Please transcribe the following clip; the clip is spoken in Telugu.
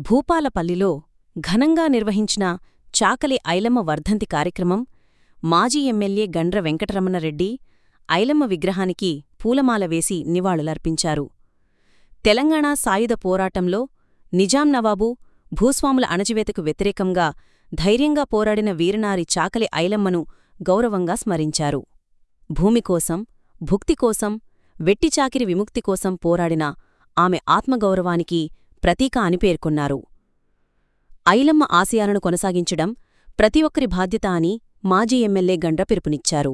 భూపాలపల్లిలో ఘనంగా నిర్వహించిన చాకలి ఐలమ్మ వర్ధంతి కార్యక్రమం మాజీ ఎమ్మెల్యే గండ్ర వెంకటరమణరెడ్డి ఐలమ్మ విగ్రహానికి పూలమాల వేసి నివాళులర్పించారు తెలంగాణ సాయుధ పోరాటంలో నిజాం నవాబు భూస్వాముల అణచివేతకు వ్యతిరేకంగా ధైర్యంగా పోరాడిన వీరనారి చాకలి ఐలమ్మను గౌరవంగా స్మరించారు భూమికోసం భుక్తికోసం వెట్టిచాకిరి విముక్తి కోసం పోరాడిన ఆమె ఆత్మగౌరవానికి ప్రతీక అని పేర్కొన్నారు ఐలమ్మ ఆశయాలను కొనసాగించడం ప్రతి ఒక్కరి బాధ్యత అని మాజీ ఎమ్మెల్యే గండ్ర పిలుపునిచ్చారు